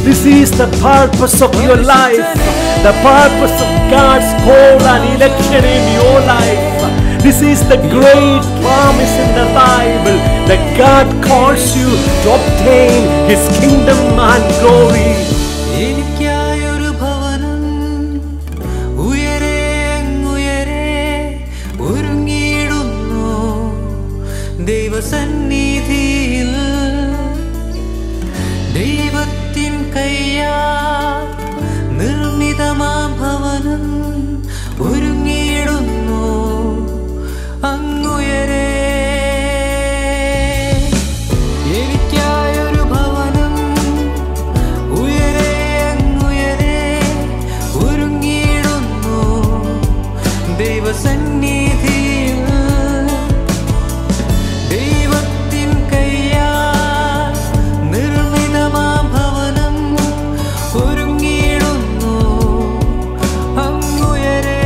This is the purpose of your life. The purpose of God's call and election in your life. This is the great promise in the Bible that God calls you to obtain His kingdom and glory. എനിക്കായൊരു ഭവനം ഉയരെ അങ്ങുയരെ ഒരുങ്ങിയിടുന്നു ദൈവസന്നിധിയിൽ ദൈവത്തിൻ കയ്യാ നിർമ്മിതമാ ഭവനം ഒരുങ്ങിയിടുന്നു അങ്ങുയരെ എനിക്കായൊരു ഭവനം ഉയരെ അങ്ങുയരെ ഒരുങ്ങിയിടുന്നു ദൈവസന്നിധിയിൽ ദൈവത്തിൻ കയ്യാൽ നിർമ്മിതമാ ഭവനം ഒരുങ്ങിയിടുന്നു അങ്ങുയരെ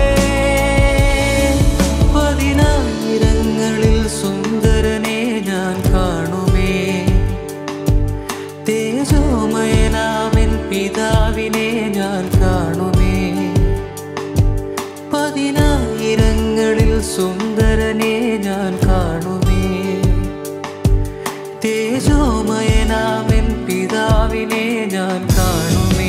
പതിനായിരങ്ങളിൽ സുന്ദരനെ ഞാൻ കാണുമേ തേജോമയനാമൻ പിതാവിനെ ഞാൻ കാണുമേ പതിനായിരങ്ങളിൽ സുന്ദരനെ ഞാൻ കാണുമേ തേജോമയനാമൻ പിതാവിനെ ഞാൻ കാണുമേ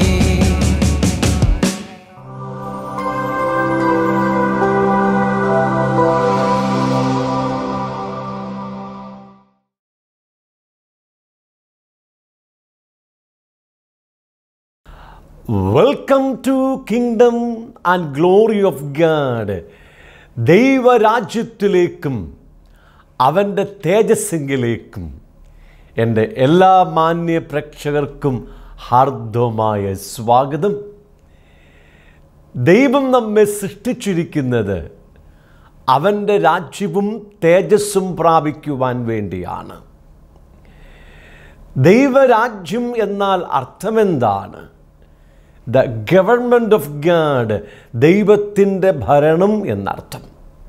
welcome to kingdom and glory of God ദൈവരാജ്യത്തിലേക്കും അവൻ്റെ തേജസ്സിങ്കിലേക്കും എൻ്റെ എല്ലാ മാന്യ പ്രേക്ഷകർക്കും ഹാർദവമായ സ്വാഗതം ദൈവം നമ്മെ സൃഷ്ടിച്ചിരിക്കുന്നത് അവൻ്റെ രാജ്യവും തേജസ്സും പ്രാപിക്കുവാൻ വേണ്ടിയാണ് ദൈവരാജ്യം എന്നാൽ അർത്ഥമെന്താണ് ദ ഗവൺമെൻറ് ഓഫ് ഗാഡ് ദൈവത്തിൻ്റെ ഭരണം എന്നർത്ഥം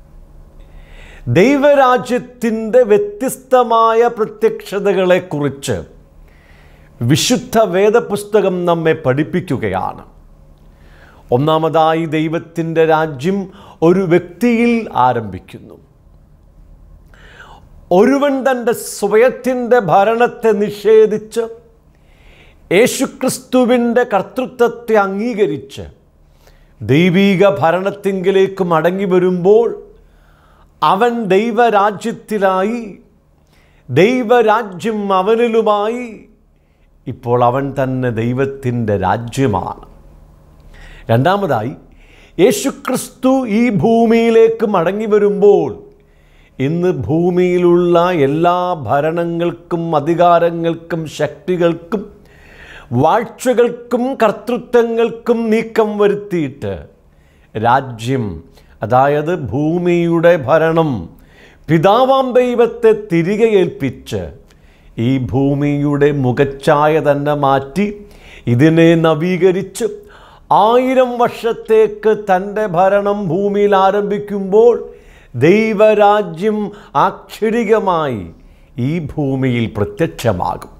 ദൈവരാജ്യത്തിൻ്റെ വ്യത്യസ്തമായ പ്രത്യക്ഷതകളെക്കുറിച്ച് വിശുദ്ധ വേദപുസ്തകം നമ്മെ പഠിപ്പിക്കുകയാണ് ഒന്നാമതായി ദൈവത്തിൻ്റെ രാജ്യം ഒരു വ്യക്തിയിൽ ആരംഭിക്കുന്നു ഒരുവൻ തൻ്റെ സ്വയത്തിൻ്റെ ഭരണത്തെ നിഷേധിച്ച് യേശുക്രിസ്തുവിൻ്റെ കർത്തൃത്വത്തെ അംഗീകരിച്ച് ദൈവീക ഭരണത്തിങ്കിലേക്ക് മടങ്ങി വരുമ്പോൾ അവൻ ദൈവരാജ്യത്തിലായി ദൈവരാജ്യം അവനിലുമായി ഇപ്പോൾ അവൻ തന്നെ ദൈവത്തിൻ്റെ രാജ്യമാണ് രണ്ടാമതായി യേശുക്രിസ്തു ഈ ഭൂമിയിലേക്ക് മടങ്ങി വരുമ്പോൾ ഇന്ന് ഭൂമിയിലുള്ള എല്ലാ ഭരണങ്ങൾക്കും അധികാരങ്ങൾക്കും ശക്തികൾക്കും വാഴ്ചകൾക്കും കർത്തൃത്വങ്ങൾക്കും നീക്കം വരുത്തിയിട്ട് രാജ്യം അതായത് ഭൂമിയുടെ ഭരണം പിതാവാം ദൈവത്തെ തിരികെ ഏൽപ്പിച്ച് ഈ ഭൂമിയുടെ മുഖച്ഛായ തന്നെ മാറ്റി ഇതിനെ നവീകരിച്ച് ആയിരം വർഷത്തേക്ക് തൻ്റെ ഭരണം ഭൂമിയിൽ ആരംഭിക്കുമ്പോൾ ദൈവരാജ്യം ആക്ഷരികമായി ഈ ഭൂമിയിൽ പ്രത്യക്ഷമാകും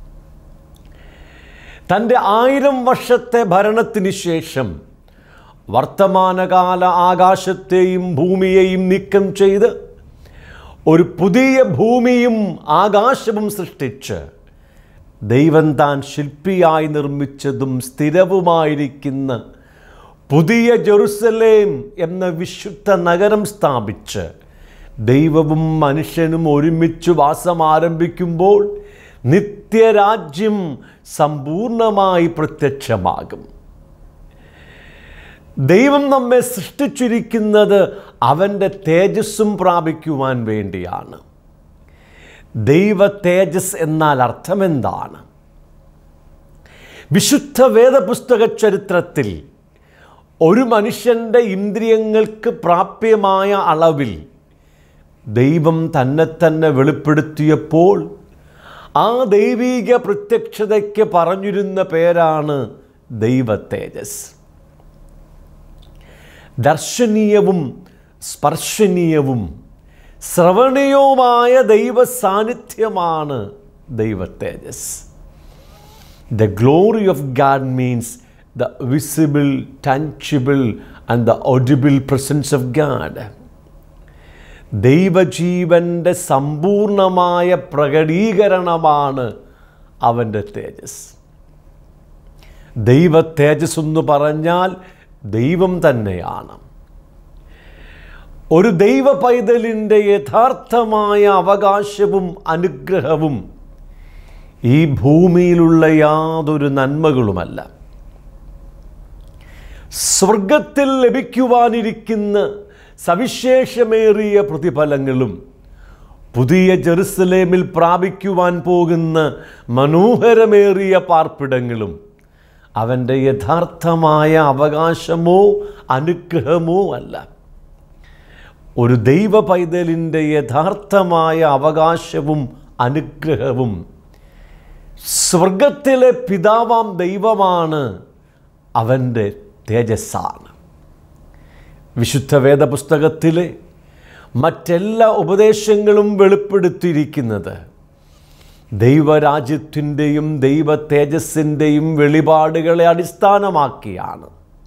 തൻ്റെ ആയിരം വർഷത്തെ ഭരണത്തിന് ശേഷം വർത്തമാനകാല ആകാശത്തെയും ഭൂമിയെയും നീക്കം ചെയ്ത് ഒരു പുതിയ ഭൂമിയും ആകാശവും സൃഷ്ടിച്ച് ദൈവം താൻ ശില്പിയായി നിർമ്മിച്ചതും സ്ഥിരവുമായിരിക്കുന്ന പുതിയ ജെറുസലേം എന്ന വിശുദ്ധ നഗരം സ്ഥാപിച്ച് ദൈവവും മനുഷ്യനും ഒരുമിച്ച് വാസം ആരംഭിക്കുമ്പോൾ നിത്യരാജ്യം സമ്പൂർണമായി പ്രത്യക്ഷമാകും ദൈവം നമ്മെ സൃഷ്ടിച്ചിരിക്കുന്നത് അവൻ്റെ തേജസ്സും പ്രാപിക്കുവാൻ വേണ്ടിയാണ് ദൈവ തേജസ് എന്നാൽ അർത്ഥമെന്താണ് വിശുദ്ധ വേദപുസ്തക ചരിത്രത്തിൽ ഒരു മനുഷ്യൻ്റെ ഇന്ദ്രിയങ്ങൾക്ക് പ്രാപ്യമായ അളവിൽ ദൈവം തന്നെ തന്നെ വെളിപ്പെടുത്തിയപ്പോൾ ആ ദൈവീക പ്രത്യക്ഷതയ്ക്ക് പറഞ്ഞിരുന്ന പേരാണ് ദൈവ തേജസ് ദർശനീയവും സ്പർശനീയവും ശ്രവണീയവുമായ ദൈവ സാന്നിധ്യമാണ് ദൈവ തേജസ് The glory of God means the visible, tangible, and the audible presence of God. ദൈവജീവൻ്റെ സമ്പൂർണമായ പ്രകടീകരണമാണ് അവൻ്റെ തേജസ് ദൈവ തേജസ് എന്ന് പറഞ്ഞാൽ ദൈവം തന്നെയാണ് ഒരു ദൈവ പൈതലിൻ്റെ യഥാർത്ഥമായ അവകാശവും അനുഗ്രഹവും ഈ ഭൂമിയിലുള്ള യാതൊരു നന്മകളുമല്ല സ്വർഗത്തിൽ ലഭിക്കുവാനിരിക്കുന്ന സവിശേഷമേറിയ പ്രതിഫലങ്ങളും പുതിയ ജെറുസലേമിൽ പ്രാപിക്കുവാൻ പോകുന്ന മനോഹരമേറിയ പാർപ്പിടങ്ങളും അവൻ്റെ യഥാർത്ഥമായ അവകാശമോ അനുഗ്രഹമോ അല്ല ഒരു ദൈവ പൈതലിൻ്റെ യഥാർത്ഥമായ അവകാശവും അനുഗ്രഹവും സ്വർഗത്തിലെ പിതാവാം ദൈവമാണ് അവൻ്റെ തേജസ്സാണ് വിശുദ്ധ വേദപുസ്തകത്തിലെ മറ്റെല്ലാ ഉപദേശങ്ങളും വെളിപ്പെടുത്തിയിരിക്കുന്നത് ദൈവരാജ്യത്തിൻ്റെയും ദൈവ തേജസ്സിൻ്റെയും വെളിപാടുകളെ അടിസ്ഥാനമാക്കിയാണ്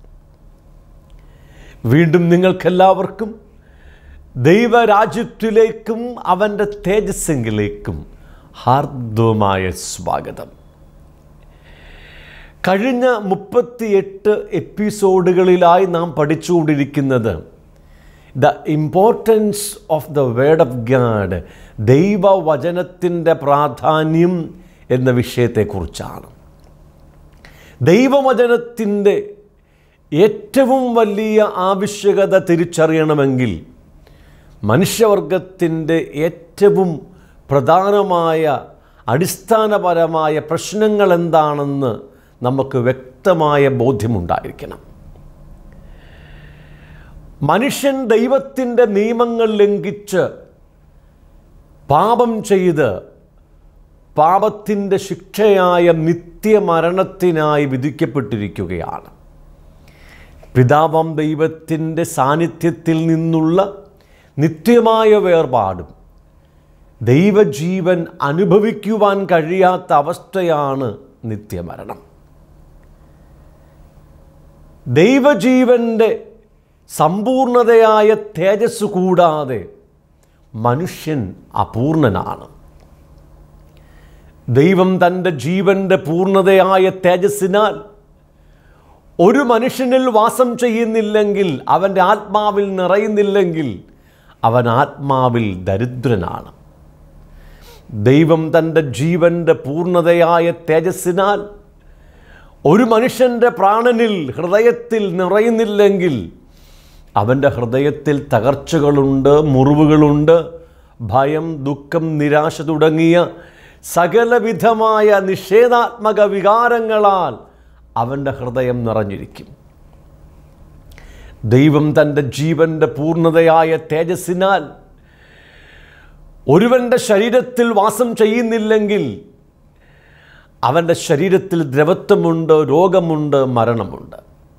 വീണ്ടും നിങ്ങൾക്കെല്ലാവർക്കും ദൈവരാജ്യത്തിലേക്കും അവൻ്റെ തേജസ്സെങ്കിലേക്കും ഹാർദവമായ സ്വാഗതം കഴിഞ്ഞ മുപ്പത്തിയെട്ട് എപ്പിസോഡുകളിലായി നാം പഠിച്ചുകൊണ്ടിരിക്കുന്നത് the importance of the word of God ദൈവവചനത്തിൻ്റെ പ്രാധാന്യം എന്ന വിഷയത്തെക്കുറിച്ചാണ് ദൈവവചനത്തിൻ്റെ ഏറ്റവും വലിയ ആവശ്യകത തിരിച്ചറിയണമെങ്കിൽ മനുഷ്യവർഗത്തിൻ്റെ ഏറ്റവും പ്രധാനമായ അടിസ്ഥാനപരമായ പ്രശ്നങ്ങൾ എന്താണെന്ന് നമുക്ക് വ്യക്തമായ ബോധ്യമുണ്ടായിരിക്കണം മനുഷ്യൻ ദൈവത്തിൻ്റെ നിയമങ്ങൾ ലംഘിച്ച് പാപം ചെയ്ത് പാപത്തിൻ്റെ ശിക്ഷയായ നിത്യമരണത്തിനായി വിധിക്കപ്പെട്ടിരിക്കുകയാണ് പിതാവാം ദൈവത്തിൻ്റെ സാന്നിധ്യത്തിൽ നിന്നുള്ള നിത്യമായ വേർപാടും ദൈവജീവൻ അനുഭവിക്കുവാൻ കഴിയാത്ത അവസ്ഥയാണ് നിത്യമരണം ദൈവജീവൻ്റെ സമ്പൂർണതയായ തേജസ് കൂടാതെ മനുഷ്യൻ അപൂർണനാണ് ദൈവം തൻ്റെ ജീവൻ്റെ പൂർണ്ണതയായ തേജസ്സിനാൽ ഒരു മനുഷ്യനിൽ വാസം ചെയ്യുന്നില്ലെങ്കിൽ അവൻ്റെ ആത്മാവിൽ നിറയുന്നില്ലെങ്കിൽ അവൻ ആത്മാവിൽ ദരിദ്രനാണ് ദൈവം തൻ്റെ ജീവൻ്റെ പൂർണ്ണതയായ തേജസ്സിനാൽ ഒരു മനുഷ്യൻ്റെ പ്രാണനിൽ ഹൃദയത്തിൽ നിറയുന്നില്ലെങ്കിൽ അവൻ്റെ ഹൃദയത്തിൽ തകർച്ചകളുണ്ട് മുറിവുകളുണ്ട് ഭയം ദുഃഖം നിരാശ തുടങ്ങിയ സകലവിധമായ നിഷേധാത്മക വികാരങ്ങളാൽ അവൻ്റെ ഹൃദയം നിറഞ്ഞിരിക്കും ദൈവം തൻ്റെ ജീവൻ്റെ പൂർണ്ണതയായ തേജസ്സിനാൽ ഒരുവൻ്റെ ശരീരത്തിൽ വാസം ചെയ്യുന്നില്ലെങ്കിൽ അവൻ്റെ ശരീരത്തിൽ ദ്രവത്വമുണ്ട് രോഗമുണ്ട് മരണമുണ്ട്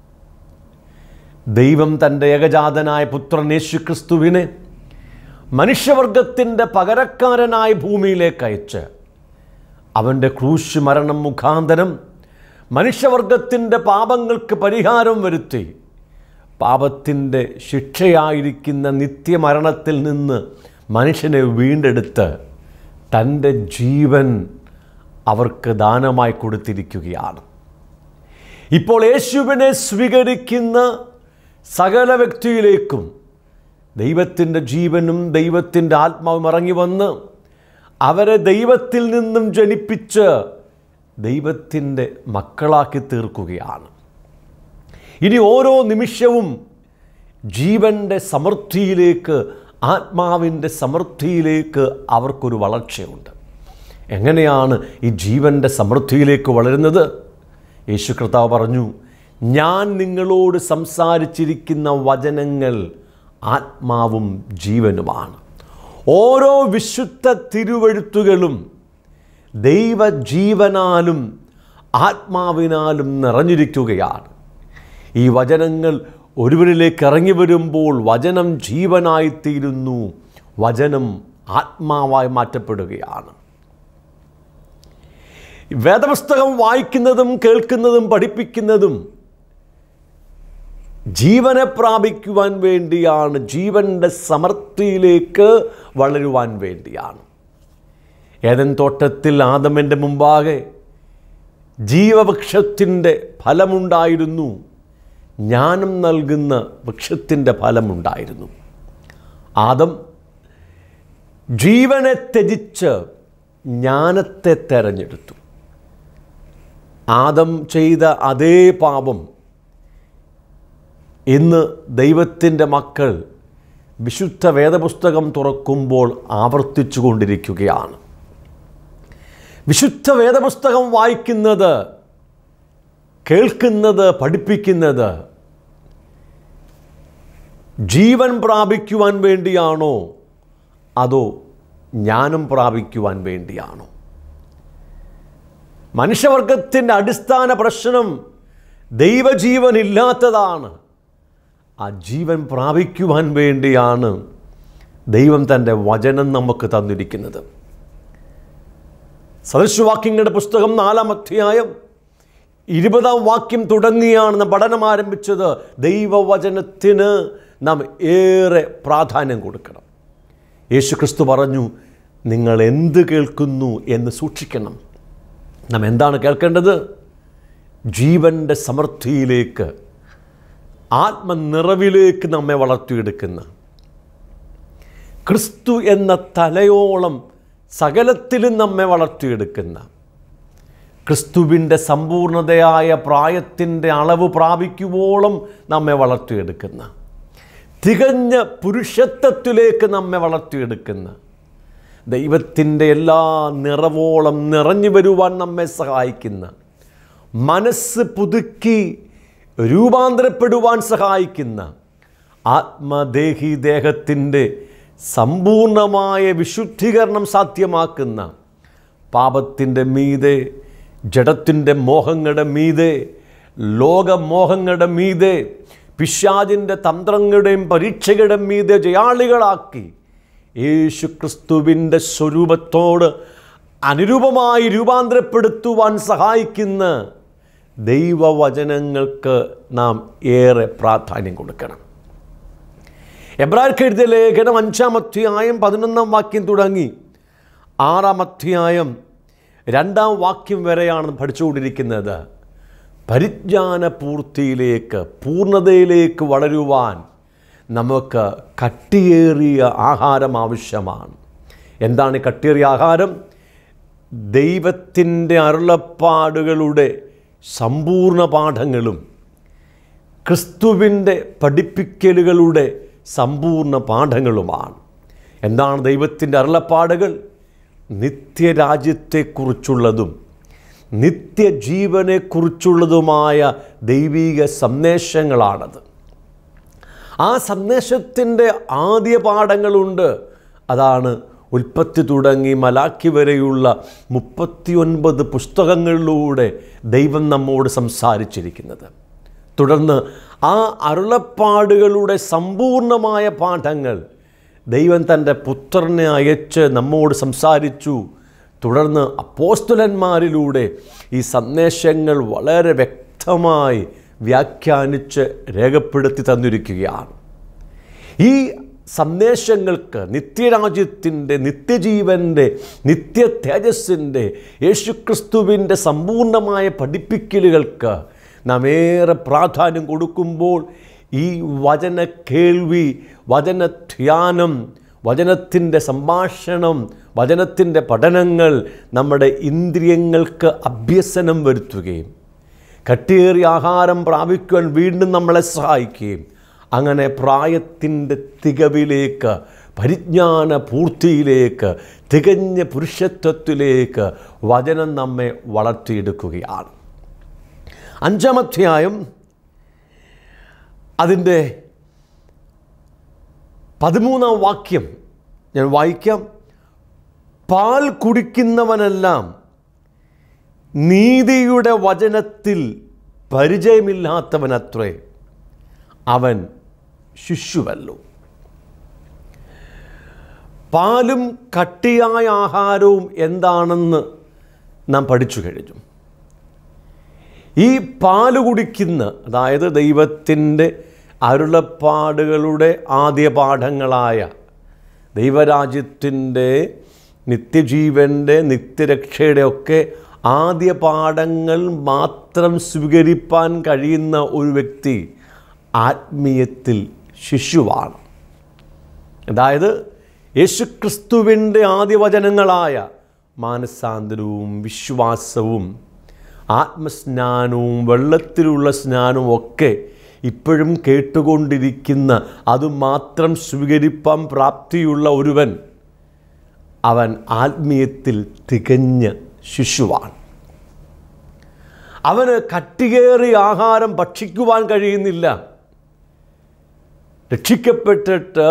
ദൈവം തൻ്റെ ഏകജാതനായ പുത്രൻ യേശു ക്രിസ്തുവിനെ മനുഷ്യവർഗത്തിൻ്റെ പകരക്കാരനായി ഭൂമിയിലേക്ക് അയച്ച് അവൻ്റെ ക്രൂശ് മരണം മുഖാന്തരം മനുഷ്യവർഗത്തിൻ്റെ പാപങ്ങൾക്ക് പരിഹാരം വരുത്തി പാപത്തിൻ്റെ ശിക്ഷയായിരിക്കുന്ന നിത്യമരണത്തിൽ നിന്ന് മനുഷ്യനെ വീണ്ടെടുത്ത് തൻ്റെ ജീവൻ അവർക്ക് ദാനമായി കൊടുത്തിരിക്കുകയാണ് ഇപ്പോൾ യേശുവിനെ സ്വീകരിക്കുന്ന സകല വ്യക്തിയിലേക്കും ദൈവത്തിൻ്റെ ജീവനും ദൈവത്തിൻ്റെ ആത്മാവും ഇറങ്ങി വന്ന് അവരെ ദൈവത്തിൽ നിന്നും ജനിപ്പിച്ച് ദൈവത്തിൻ്റെ മക്കളാക്കി തീർക്കുകയാണ് ഇനി ഓരോ നിമിഷവും ജീവൻ്റെ സമൃദ്ധിയിലേക്ക് ആത്മാവിൻ്റെ സമൃദ്ധിയിലേക്ക് അവർക്കൊരു വളർച്ചയുണ്ട് എങ്ങനെയാണ് ഈ ജീവൻ്റെ സമൃദ്ധിയിലേക്ക് വളരുന്നത് യേശു കർത്താവ് പറഞ്ഞു ഞാൻ നിങ്ങളോട് സംസാരിച്ചിരിക്കുന്ന വചനങ്ങൾ ആത്മാവും ജീവനുമാണ് ഓരോ വിശുദ്ധ തിരുവഴുത്തുകളും ദൈവജീവനാലും ആത്മാവിനാലും നിറഞ്ഞിരിക്കുകയാണ് ഈ വചനങ്ങൾ ഒരുവരിലേക്ക് ഇറങ്ങി വരുമ്പോൾ വചനം ജീവനായിത്തീരുന്നു വചനം ആത്മാവായി മാറ്റപ്പെടുകയാണ് വേദപുസ്തകം വായിക്കുന്നതും കേൾക്കുന്നതും പഠിപ്പിക്കുന്നതും ജീവനെ പ്രാപിക്കുവാൻ വേണ്ടിയാണ് ജീവൻ്റെ സമൃദ്ധിയിലേക്ക് വളരുവാൻ വേണ്ടിയാണ് ഏതൻ തോട്ടത്തിൽ ആദമൻ്റെ മുമ്പാകെ ജീവവൃക്ഷത്തിൻ്റെ ഫലമുണ്ടായിരുന്നു ജ്ഞാനം നൽകുന്ന വൃക്ഷത്തിൻ്റെ ഫലമുണ്ടായിരുന്നു ആദം ജീവനെ ത്യജിച്ച് ജ്ഞാനത്തെ തെരഞ്ഞെടുത്തു ആദം ചെയ്ത അതേ പാപം ഇന്ന് ദൈവത്തിൻ്റെ മക്കൾ വിശുദ്ധ വേദപുസ്തകം തുറക്കുമ്പോൾ ആവർത്തിച്ചു കൊണ്ടിരിക്കുകയാണ് വിശുദ്ധ വേദപുസ്തകം വായിക്കുന്നത് കേൾക്കുന്നത് പഠിപ്പിക്കുന്നത് ജീവൻ പ്രാപിക്കുവാൻ വേണ്ടിയാണോ അതോ ജ്ഞാനം പ്രാപിക്കുവാൻ വേണ്ടിയാണോ മനുഷ്യവർഗത്തിൻ്റെ അടിസ്ഥാന പ്രശ്നം ദൈവജീവൻ ഇല്ലാത്തതാണ് ആ ജീവൻ പ്രാപിക്കുവാൻ വേണ്ടിയാണ് ദൈവം തൻ്റെ വചനം നമുക്ക് തന്നിരിക്കുന്നത് സദൃശവാക്യങ്ങളുടെ പുസ്തകം നാലാം അധ്യായം ഇരുപതാം വാക്യം തുടങ്ങിയാണ് നാം പഠനം ആരംഭിച്ചത് ദൈവവചനത്തിന് നാം ഏറെ പ്രാധാന്യം കൊടുക്കണം യേശു ക്രിസ്തു പറഞ്ഞു നിങ്ങൾ എന്ത് കേൾക്കുന്നു എന്ന് സൂക്ഷിക്കണം നാം എന്താണ് കേൾക്കേണ്ടത് ജീവൻ്റെ സമൃദ്ധിയിലേക്ക് ആത്മനിറവിലേക്ക് നമ്മെ വളർത്തിയെടുക്കുന്ന ക്രിസ്തു എന്ന തലയോളം സകലത്തിലും നമ്മെ വളർത്തിയെടുക്കുന്ന ക്രിസ്തുവിൻ്റെ സമ്പൂർണതയായ പ്രായത്തിൻ്റെ അളവ് പ്രാപിക്കുവോളം നമ്മെ വളർത്തിയെടുക്കുന്ന തികഞ്ഞ പുരുഷത്വത്തിലേക്ക് നമ്മെ വളർത്തിയെടുക്കുന്ന ദൈവത്തിൻ്റെ എല്ലാ നിറവോളം നിറഞ്ഞു വരുവാൻ നമ്മെ സഹായിക്കുന്ന മനസ്സ് പുതുക്കി രൂപാന്തരപ്പെടുവാൻ സഹായിക്കുന്ന ആത്മദേഹി ദേഹത്തിൻ്റെ സമ്പൂർണമായ വിശുദ്ധീകരണം സാധ്യമാക്കുന്ന പാപത്തിൻ്റെ മീതെ ജഡത്തിൻ്റെ മോഹങ്ങളുടെ മീതെ ലോകമോഹങ്ങളുടെ മീതെ പിശാജിൻ്റെ തന്ത്രങ്ങളുടെയും പരീക്ഷകളുടെ മീതെ ജയാളികളാക്കി യേശു ക്രിസ്തുവിൻ്റെ സ്വരൂപത്തോട് അനുരൂപമായി രൂപാന്തരപ്പെടുത്തുവാൻ സഹായിക്കുന്ന ദൈവവചനങ്ങൾക്ക് നാം ഏറെ പ്രാധാന്യം കൊടുക്കണം എബ്രാർക്ക് എഴുതിയ ലേഖനം അഞ്ചാം അധ്യായം പതിനൊന്നാം വാക്യം തുടങ്ങി ആറാം അധ്യായം രണ്ടാം വാക്യം വരെയാണ് പഠിച്ചുകൊണ്ടിരിക്കുന്നത് പരിജ്ഞാന പൂർത്തിയിലേക്ക് പൂർണ്ണതയിലേക്ക് വളരുവാൻ നമുക്ക് കട്ടിയേറിയ ആഹാരം ആവശ്യമാണ് എന്താണ് ഈ കട്ടിയേറിയ ആഹാരം ദൈവത്തിൻ്റെ അരുളപ്പാടുകളുടെ സമ്പൂർണ്ണ പാഠങ്ങളും ക്രിസ്തുവിൻ്റെ പഠിപ്പിക്കലുകളുടെ സമ്പൂർണ്ണ പാഠങ്ങളുമാണ് എന്താണ് ദൈവത്തിൻ്റെ അരുളപ്പാടുകൾ നിത്യരാജ്യത്തെക്കുറിച്ചുള്ളതും നിത്യജീവനെക്കുറിച്ചുള്ളതുമായ ദൈവിക സന്ദേശങ്ങളാണത് ആ സന്ദേശത്തിൻ്റെ ആദ്യ പാഠങ്ങളുണ്ട് അതാണ് ഉൽപ്പത്തി തുടങ്ങി മലാക്കി വരെയുള്ള മുപ്പത്തിയൊൻപത് പുസ്തകങ്ങളിലൂടെ ദൈവം നമ്മോട് സംസാരിച്ചിരിക്കുന്നത് തുടർന്ന് ആ അരുളപ്പാടുകളുടെ സമ്പൂർണമായ പാഠങ്ങൾ ദൈവം തൻ്റെ പുത്രനെ അയച്ച് നമ്മോട് സംസാരിച്ചു തുടർന്ന് അപ്പോസ്തുലന്മാരിലൂടെ ഈ സന്ദേശങ്ങൾ വളരെ വ്യക്തമായി വ്യാഖ്യാനിച്ച് രേഖപ്പെടുത്തി തന്നിരിക്കുകയാണ് ഈ സന്ദേശങ്ങൾക്ക് നിത്യരാജ്യത്തിൻ്റെ നിത്യജീവൻ്റെ നിത്യ തേജസ്സിൻ്റെ യേശുക്രിസ്തുവിൻ്റെ സമ്പൂർണമായ പഠിപ്പിക്കലുകൾക്ക് നാം ഏറെ പ്രാധാന്യം കൊടുക്കുമ്പോൾ ഈ വചന കേൾവി വചന ധ്യാനം വചനത്തിൻ്റെ സംഭാഷണം വചനത്തിൻ്റെ പഠനങ്ങൾ നമ്മുടെ ഇന്ദ്രിയങ്ങൾക്ക് അഭ്യസനം വരുത്തുകയും കട്ടിയേറിയ ആഹാരം പ്രാപിക്കുവാൻ വീണ്ടും നമ്മളെ സഹായിക്കുകയും അങ്ങനെ പ്രായത്തിൻ്റെ തികവിലേക്ക് പരിജ്ഞാന പൂർത്തിയിലേക്ക് തികഞ്ഞ പുരുഷത്വത്തിലേക്ക് വചനം നമ്മെ വളർത്തിയെടുക്കുകയാണ് അഞ്ചാം അധ്യായം അതിൻ്റെ പതിമൂന്നാം വാക്യം ഞാൻ വായിക്കാം പാൽ കുടിക്കുന്നവനെല്ലാം നീതിയുടെ വചനത്തിൽ പരിചയമില്ലാത്തവനത്രേ അവൻ ശിശുവല്ലോ പാലും കട്ടിയായ ആഹാരവും എന്താണെന്ന് നാം പഠിച്ചു കഴിഞ്ഞു ഈ പാല് കുടിക്കുന്ന അതായത് ദൈവത്തിൻ്റെ അരുളപ്പാടുകളുടെ ആദ്യ പാഠങ്ങളായ ദൈവരാജ്യത്തിൻ്റെ നിത്യജീവൻ്റെ നിത്യരക്ഷയുടെ ഒക്കെ ആദ്യ പാഠങ്ങൾ മാത്രം സ്വീകരിപ്പാൻ കഴിയുന്ന ഒരു വ്യക്തി ആത്മീയത്തിൽ ശിശുവാണ് അതായത് യേശുക്രിസ്തുവിൻ്റെ ആദ്യവചനങ്ങളായ മാനസാന്തരവും വിശ്വാസവും ആത്മസ്നാനവും വെള്ളത്തിലുള്ള സ്നാനവും ഒക്കെ ഇപ്പോഴും കേട്ടുകൊണ്ടിരിക്കുന്ന അതുമാത്രം സ്വീകരിപ്പാൻ പ്രാപ്തിയുള്ള ഒരുവൻ അവൻ ആത്മീയത്തിൽ തികഞ്ഞ ശിശുവാണ് അവന് കട്ടികേറിയ ആഹാരം ഭക്ഷിക്കുവാൻ കഴിയുന്നില്ല രക്ഷിക്കപ്പെട്ടിട്ട്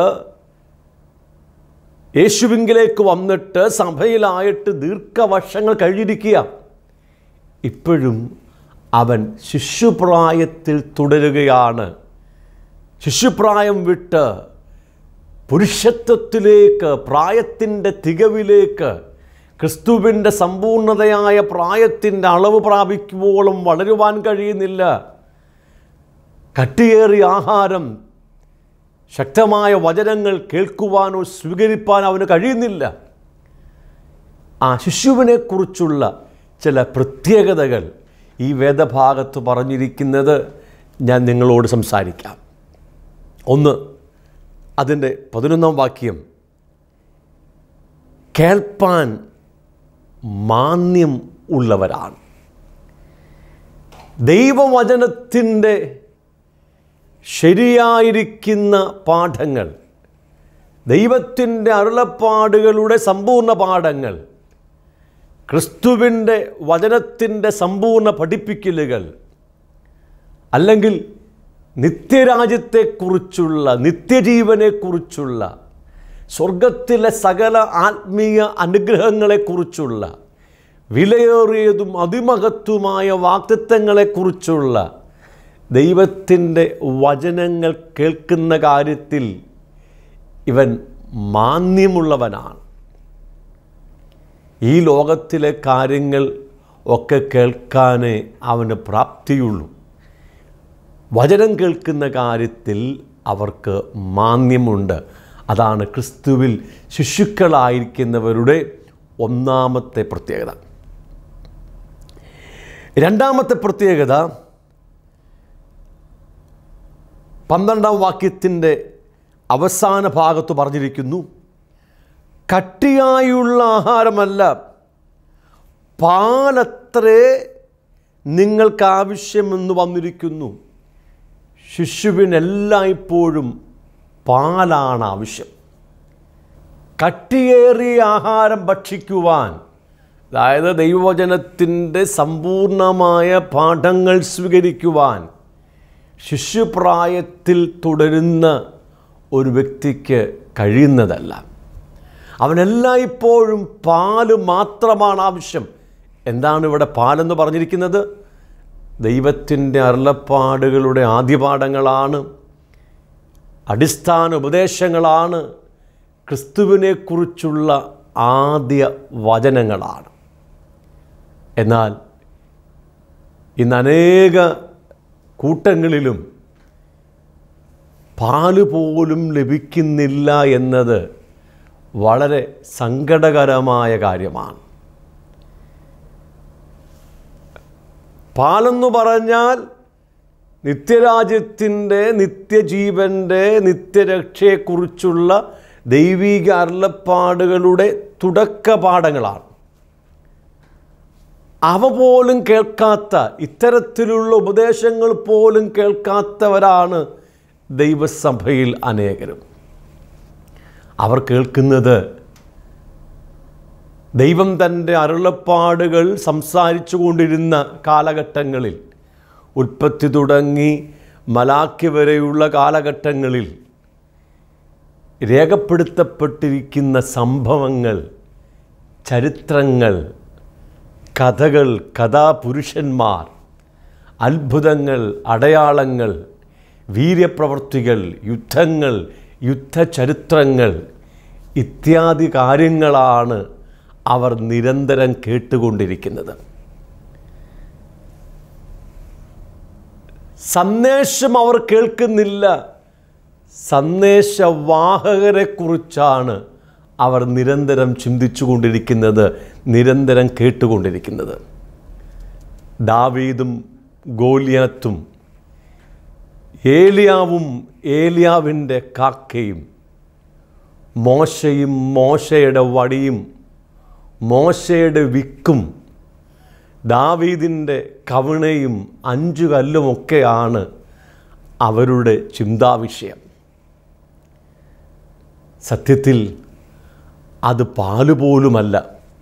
യേശുവിങ്കിലേക്ക് വന്നിട്ട് സഭയിലായിട്ട് ദീർഘവർഷങ്ങൾ കഴിഞ്ഞിരിക്കുക ഇപ്പോഴും അവൻ ശിശുപ്രായത്തിൽ തുടരുകയാണ് ശിശുപ്രായം വിട്ട് പുരുഷത്വത്തിലേക്ക് പ്രായത്തിൻ്റെ തികവിലേക്ക് ക്രിസ്തുവിൻ്റെ സമ്പൂർണതയായ പ്രായത്തിൻ്റെ അളവ് പ്രാപിക്കുമ്പോഴും വളരുവാൻ കഴിയുന്നില്ല കട്ടിയേറിയ ആഹാരം ശക്തമായ വചനങ്ങൾ കേൾക്കുവാനോ സ്വീകരിപ്പാനോ അവന് കഴിയുന്നില്ല ആ ശിശുവിനെക്കുറിച്ചുള്ള ചില പ്രത്യേകതകൾ ഈ വേദഭാഗത്ത് പറഞ്ഞിരിക്കുന്നത് ഞാൻ നിങ്ങളോട് സംസാരിക്കാം ഒന്ന് അതിൻ്റെ പതിനൊന്നാം വാക്യം കേൾപ്പാൻ മാന്യം ഉള്ളവരാണ് ദൈവവചനത്തിൻ്റെ ശരിയായിരിക്കുന്ന പാഠങ്ങൾ ദൈവത്തിൻ്റെ അരുളപ്പാടുകളുടെ സമ്പൂർണ്ണ പാഠങ്ങൾ ക്രിസ്തുവിൻ്റെ വചനത്തിൻ്റെ സമ്പൂർണ്ണ പഠിപ്പിക്കലുകൾ അല്ലെങ്കിൽ നിത്യരാജ്യത്തെക്കുറിച്ചുള്ള നിത്യജീവനെക്കുറിച്ചുള്ള സ്വർഗത്തിലെ സകല ആത്മീയ അനുഗ്രഹങ്ങളെക്കുറിച്ചുള്ള വിലയേറിയതും അതിമഹത്വമായ വാക്തത്വങ്ങളെക്കുറിച്ചുള്ള ദൈവത്തിൻ്റെ വചനങ്ങൾ കേൾക്കുന്ന കാര്യത്തിൽ ഇവൻ മാന്യമുള്ളവനാണ് ഈ ലോകത്തിലെ കാര്യങ്ങൾ ഒക്കെ കേൾക്കാനേ അവന് പ്രാപ്തിയുള്ളൂ വചനം കേൾക്കുന്ന കാര്യത്തിൽ അവർക്ക് മാന്യമുണ്ട് അതാണ് ക്രിസ്തുവിൽ ശിശുക്കളായിരിക്കുന്നവരുടെ ഒന്നാമത്തെ പ്രത്യേകത രണ്ടാമത്തെ പ്രത്യേകത പന്ത്രണ്ടാം വാക്യത്തിൻ്റെ അവസാന ഭാഗത്ത് പറഞ്ഞിരിക്കുന്നു കട്ടിയായുള്ള ആഹാരമല്ല പാലത്രേ നിങ്ങൾക്ക് ആവശ്യമെന്ന് വന്നിരിക്കുന്നു ശിശുവിനെല്ലായ്പ്പോഴും പാലാണ് ആവശ്യം കട്ടിയേറിയ ആഹാരം ഭക്ഷിക്കുവാൻ അതായത് ദൈവവചനത്തിൻ്റെ സമ്പൂർണമായ പാഠങ്ങൾ സ്വീകരിക്കുവാൻ ശിശുപ്രായത്തിൽ തുടരുന്ന ഒരു വ്യക്തിക്ക് കഴിയുന്നതല്ല അവനെല്ലായ്പ്പോഴും പാല് മാത്രമാണ് ആവശ്യം എന്താണ് ഇവിടെ പാലെന്ന് പറഞ്ഞിരിക്കുന്നത് ദൈവത്തിൻ്റെ അരുളപ്പാടുകളുടെ ആദ്യപാഠങ്ങളാണ് അടിസ്ഥാന ഉപദേശങ്ങളാണ് ക്രിസ്തുവിനെക്കുറിച്ചുള്ള ആദ്യ വചനങ്ങളാണ് എന്നാൽ ഇന്ന് അനേക കൂട്ടങ്ങളിലും പാല് പോലും ലഭിക്കുന്നില്ല എന്നത് വളരെ സങ്കടകരമായ കാര്യമാണ് പാലെന്ന് പറഞ്ഞാൽ നിത്യരാജ്യത്തിൻ്റെ നിത്യജീവൻ്റെ നിത്യരക്ഷയെക്കുറിച്ചുള്ള ദൈവിക അരുളപ്പാടുകളുടെ തുടക്ക പാഠങ്ങളാണ് അവ പോലും കേൾക്കാത്ത ഇത്തരത്തിലുള്ള ഉപദേശങ്ങൾ പോലും കേൾക്കാത്തവരാണ് ദൈവസഭയിൽ അനേകരും അവർ കേൾക്കുന്നത് ദൈവം തൻ്റെ അരുളപ്പാടുകൾ സംസാരിച്ചു കൊണ്ടിരുന്ന കാലഘട്ടങ്ങളിൽ ഉൽപ്പത്തി തുടങ്ങി മലാക്കി വരെയുള്ള കാലഘട്ടങ്ങളിൽ രേഖപ്പെടുത്തപ്പെട്ടിരിക്കുന്ന സംഭവങ്ങൾ ചരിത്രങ്ങൾ കഥകൾ കഥാപുരുഷന്മാർ അത്ഭുതങ്ങൾ അടയാളങ്ങൾ വീര്യപ്രവർത്തികൾ യുദ്ധങ്ങൾ യുദ്ധചരിത്രങ്ങൾ ഇത്യാദി കാര്യങ്ങളാണ് അവർ നിരന്തരം കേട്ടുകൊണ്ടിരിക്കുന്നത് സന്ദേശം അവർ കേൾക്കുന്നില്ല സന്ദേശവാഹകരെക്കുറിച്ചാണ് അവർ നിരന്തരം ചിന്തിച്ചു കൊണ്ടിരിക്കുന്നത് നിരന്തരം കേട്ടുകൊണ്ടിരിക്കുന്നത് ദാവീദും ഗോലിയത്തും ഏലിയാവും ഏലിയാവിൻ്റെ കാക്കയും മോശയും മോശയുടെ വടിയും മോശയുടെ വിക്കും ദാവീദിൻ്റെ കവിണയും അഞ്ചു കല്ലുമൊക്കെയാണ് അവരുടെ ചിന്താവിഷയം സത്യത്തിൽ അത് പാലുപോലുമല്ല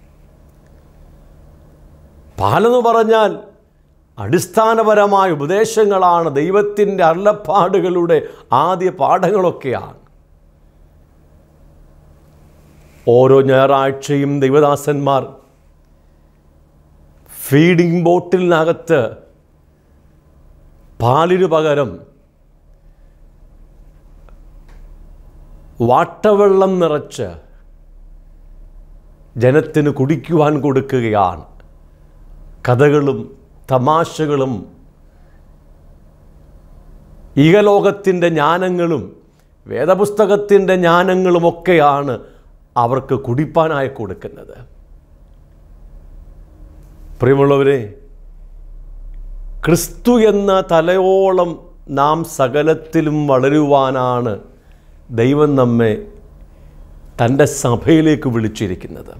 പാലെന്ന് പറഞ്ഞാൽ അടിസ്ഥാനപരമായ ഉപദേശങ്ങളാണ് ദൈവത്തിൻ്റെ അരുളപ്പാടുകളുടെ ആദ്യ പാഠങ്ങളൊക്കെയാണ് ഓരോ ഞായറാഴ്ചയും ദൈവദാസന്മാർ ഫീഡിംഗ് ബോട്ടിലിനകത്ത് പാലിനു പകരം വാട്ടവെള്ളം നിറച്ച് ജനത്തിന് കുടിക്കുവാൻ കൊടുക്കുകയാണ് കഥകളും തമാശകളും ഈകലോകത്തിൻ്റെ ജ്ഞാനങ്ങളും വേദപുസ്തകത്തിൻ്റെ ജ്ഞാനങ്ങളുമൊക്കെയാണ് അവർക്ക് കുടിപ്പാനായി കൊടുക്കുന്നത് പ്രിയമുള്ളവരെ ക്രിസ്തു എന്ന തലയോളം നാം സകലത്തിലും വളരുവാനാണ് ദൈവം നമ്മെ തൻ്റെ സഭയിലേക്ക് വിളിച്ചിരിക്കുന്നത്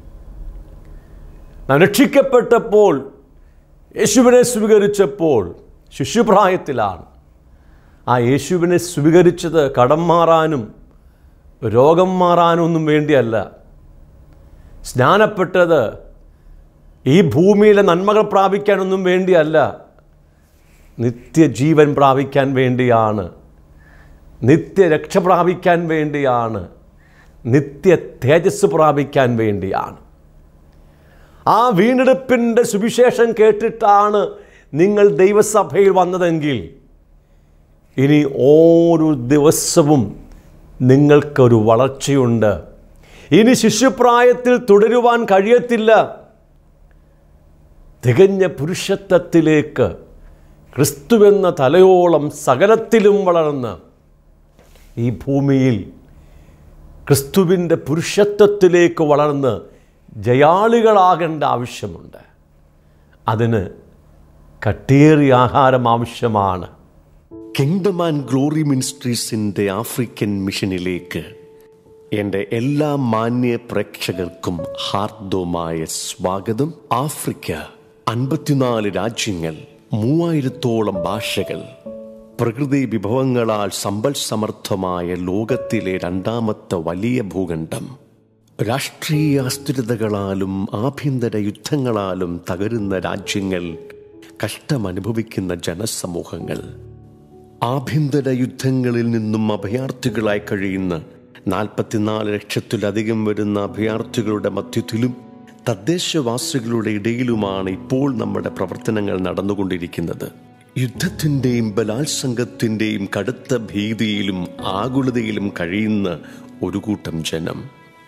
നാം രക്ഷിക്കപ്പെട്ടപ്പോൾ യേശുവിനെ സ്വീകരിച്ചപ്പോൾ ശിശുപ്രായത്തിലാണ് ആ യേശുവിനെ സ്വീകരിച്ചത് കടം മാറാനും രോഗം മാറാനും ഒന്നും വേണ്ടിയല്ല സ്നാനപ്പെട്ടത് ഈ ഭൂമിയിലെ നന്മകൾ പ്രാപിക്കാനൊന്നും വേണ്ടിയല്ല നിത്യജീവൻ പ്രാപിക്കാൻ വേണ്ടിയാണ് നിത്യരക്ഷ പ്രാപിക്കാൻ വേണ്ടിയാണ് നിത്യ തേജസ് പ്രാപിക്കാൻ വേണ്ടിയാണ് ആ വീണ്ടെടുപ്പിൻ്റെ സുവിശേഷം കേട്ടിട്ടാണ് നിങ്ങൾ ദൈവസഭയിൽ വന്നതെങ്കിൽ ഇനി ഓരോ ദിവസവും നിങ്ങൾക്കൊരു വളർച്ചയുണ്ട് ഇനി ശിശുപ്രായത്തിൽ തുടരുവാൻ കഴിയത്തില്ല തികഞ്ഞ പുരുഷത്വത്തിലേക്ക് ക്രിസ്തുവെന്ന തലയോളം സകലത്തിലും വളർന്ന് ഈ ഭൂമിയിൽ ക്രിസ്തുവിൻ്റെ പുരുഷത്വത്തിലേക്ക് വളർന്ന് ജയാളികളാകേണ്ട ആവശ്യമുണ്ട് അതിന് കട്ടിയേറിയ ആഹാരം ആവശ്യമാണ് കിങ്ഡം ആൻഡ് ഗ്ലോറി മിനിസ്ട്രീസിന്റെ ആഫ്രിക്കൻ മിഷനിലേക്ക് എൻ്റെ എല്ലാ മാന്യ പ്രേക്ഷകർക്കും ഹാർദവുമായ സ്വാഗതം ആഫ്രിക്ക അൻപത്തിനാല് രാജ്യങ്ങൾ മൂവായിരത്തോളം ഭാഷകൾ പ്രകൃതി വിഭവങ്ങളാൽ സമ്പൽ സമർത്ഥമായ ലോകത്തിലെ രണ്ടാമത്തെ വലിയ ഭൂഖണ്ഡം രാഷ്ട്രീയ അസ്ഥിരതകളാലും ആഭ്യന്തര യുദ്ധങ്ങളാലും തകരുന്ന രാജ്യങ്ങൾ കഷ്ടമനുഭവിക്കുന്ന ജനസമൂഹങ്ങൾ ആഭ്യന്തര യുദ്ധങ്ങളിൽ നിന്നും അഭയാർത്ഥികളായി കഴിയുന്ന നാൽപ്പത്തിനാല് ലക്ഷത്തിലധികം വരുന്ന അഭയാർത്ഥികളുടെ മധ്യത്തിലും തദ്ദേശവാസികളുടെ ഇടയിലുമാണ് ഇപ്പോൾ നമ്മുടെ പ്രവർത്തനങ്ങൾ നടന്നുകൊണ്ടിരിക്കുന്നത് യുദ്ധത്തിൻ്റെയും ബലാത്സംഗത്തിൻ്റെയും കടുത്ത ഭീതിയിലും ആകുലതയിലും കഴിയുന്ന ഒരു കൂട്ടം ജനം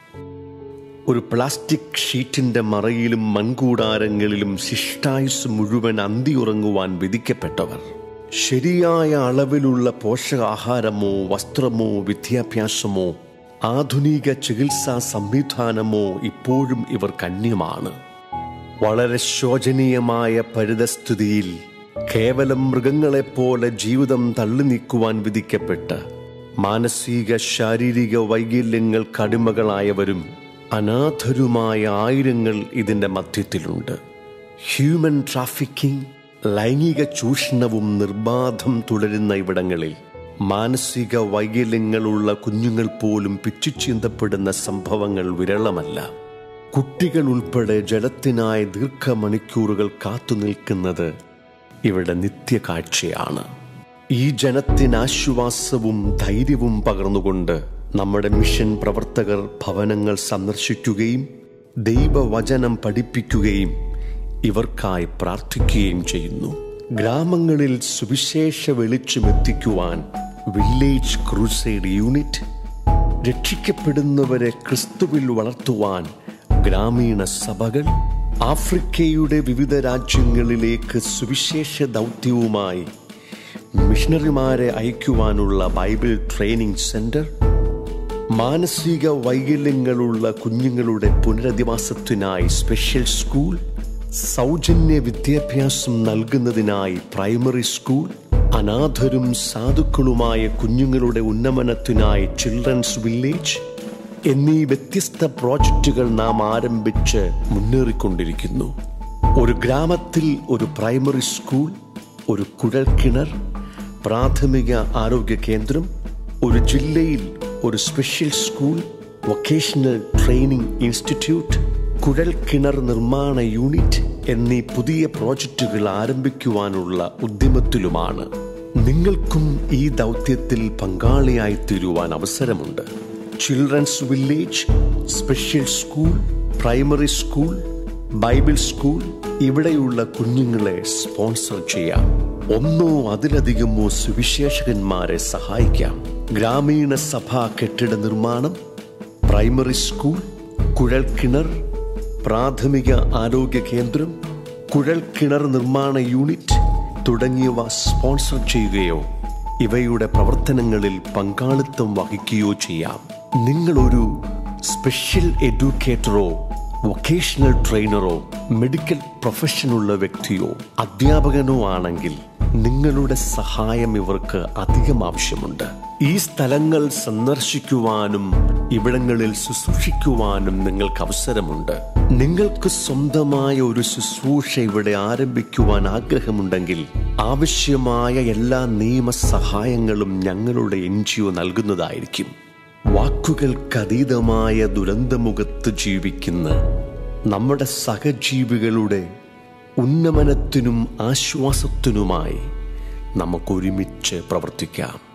ഒരു പ്ലാസ്റ്റിക് ഷീറ്റിന്റെ മറയിലും മൺകൂടാരങ്ങളിലും ശിഷ്ടായുസ് മുഴുവൻ അന്തിയുറങ്ങുവാൻ വിധിക്കപ്പെട്ടവർ ശരിയായ അളവിലുള്ള പോഷകാഹാരമോ വസ്ത്രമോ വിദ്യാഭ്യാസമോ ആധുനിക ചികിത്സാ സംവിധാനമോ ഇപ്പോഴും ഇവർ കന്യമാണ് വളരെ ശോചനീയമായ പരിതസ്ഥിതിയിൽ കേവലം മൃഗങ്ങളെപ്പോലെ ജീവിതം തള്ളി നീക്കുവാൻ വിധിക്കപ്പെട്ട് മാനസിക ശാരീരിക വൈകല്യങ്ങൾ കടിമകളായവരും അനാഥരുമായ ആയിരങ്ങൾ ഇതിന്റെ മധ്യത്തിലുണ്ട് ഹ്യൂമൻ ട്രാഫിക്കിംഗ് ലൈംഗിക ചൂഷണവും നിർബാധം തുടരുന്ന ഇവിടങ്ങളിൽ മാനസിക വൈകല്യങ്ങളുള്ള കുഞ്ഞുങ്ങൾ പോലും പിച്ചുചീന്തപ്പെടുന്ന സംഭവങ്ങൾ വിരളമല്ല കുട്ടികൾ ഉൾപ്പെടെ ജലത്തിനായി ദീർഘമണിക്കൂറുകൾ കാത്തുനിൽക്കുന്നത് ഇവിടെ നിത്യകാഴ്ചയാണ് ഈ ജനത്തിന് ആശ്വാസവും ധൈര്യവും പകർന്നുകൊണ്ട് നമ്മുടെ മിഷൻ പ്രവർത്തകർ ഭവനങ്ങൾ സന്ദർശിക്കുകയും ദൈവവചനം പഠിപ്പിക്കുകയും ഇവർക്കായി പ്രാർത്ഥിക്കുകയും ചെയ്യുന്നു ഗ്രാമങ്ങളിൽ സുവിശേഷ വെളിച്ചമെത്തിക്കുവാൻ വില്ലേജ് ക്രൂസൈഡ് യൂണിറ്റ് രക്ഷിക്കപ്പെടുന്നവരെ ക്രിസ്തുവിൽ വളർത്തുവാൻ ഗ്രാമീണ സഭകൾ ആഫ്രിക്കയുടെ വിവിധ രാജ്യങ്ങളിലേക്ക് സുവിശേഷ ദൗത്യവുമായി മിഷണറിമാരെ അയക്കുവാനുള്ള ബൈബിൾ ട്രെയിനിംഗ് സെന്റർ മാനസിക വൈകല്യങ്ങളുള്ള കുഞ്ഞുങ്ങളുടെ പുനരധിവാസത്തിനായി സ്പെഷ്യൽ സ്കൂൾ സൗജന്യ വിദ്യാഭ്യാസം നൽകുന്നതിനായി പ്രൈമറി സ്കൂൾ അനാഥരും സാധുക്കളുമായ കുഞ്ഞുങ്ങളുടെ ഉന്നമനത്തിനായി ചിൽഡ്രൻസ് വില്ലേജ് എന്നീ വ്യത്യസ്ത പ്രോജക്റ്റുകൾ നാം ആരംഭിച്ച് മുന്നേറിക്കൊണ്ടിരിക്കുന്നു ഒരു ഗ്രാമത്തിൽ ഒരു പ്രൈമറി സ്കൂൾ ഒരു കുഴൽക്കിണർ പ്രാഥമിക ആരോഗ്യ കേന്ദ്രം ഒരു ജില്ലയിൽ ഒരു special school vocational training institute കുഴൽ കിണർ നിർമ്മാണ യൂണിറ്റ് എന്നീ പുതിയ പ്രോജക്റ്റുകൾ ആരംഭിക്കുവാനുള്ള ഉദ്യമത്തിലുമാണ് നിങ്ങൾക്കും ഈ ദൗത്യത്തിൽ പങ്കാളിയായി തീരുവാൻ അവസരമുണ്ട് children's village special school primary school Bible school ഇവിടെയുള്ള കുഞ്ഞുങ്ങളെ സ്പോൺസർ ചെയ്യാം ഒന്നോ അതിലധികമോ സുവിശേഷകന്മാരെ സഹായിക്കാം ഗ്രാമീണ സഭാ കെട്ടിട നിർമ്മാണം പ്രൈമറി സ്കൂൾ കുഴൽക്കിണർ പ്രാഥമിക ആരോഗ്യ കേന്ദ്രം കുഴൽക്കിണർ നിർമ്മാണ യൂണിറ്റ് തുടങ്ങിയവ സ്പോൺസർ ചെയ്യുകയോ ഇവയുടെ പ്രവർത്തനങ്ങളിൽ പങ്കാളിത്തം വഹിക്കുകയോ ചെയ്യാം നിങ്ങളൊരു സ്പെഷ്യൽ എഡ്യൂക്കേറ്ററോ വൊക്കേഷണൽ ട്രെയിനറോ മെഡിക്കൽ പ്രൊഫഷനുള്ള വ്യക്തിയോ അധ്യാപകനോ ആണെങ്കിൽ നിങ്ങളുടെ സഹായം ഇവർക്ക് അധികം ആവശ്യമുണ്ട് ഈ സ്ഥലങ്ങൾ സന്ദർശിക്കുവാനും ഇവിടങ്ങളിൽ ശുശ്രൂഷിക്കുവാനും നിങ്ങൾക്ക് അവസരമുണ്ട് നിങ്ങൾക്ക് സ്വന്തമായ ഒരു ശുശ്രൂഷ ഇവിടെ ആരംഭിക്കുവാൻ ആഗ്രഹമുണ്ടെങ്കിൽ ആവശ്യമായ എല്ലാ നിയമസഹായങ്ങളും ഞങ്ങളുടെ എൻ ജി ഒ നൽകുന്നതായിരിക്കും വാക്കുകൾക്കതീതമായ ദുരന്തമുഖത്ത് ജീവിക്കുന്ന നമ്മുടെ സഹജീവികളുടെ ഉന്നമനത്തിനും ആശ്വാസത്തിനുമായി നമുക്കൊരുമിച്ച് പ്രവർത്തിക്കാം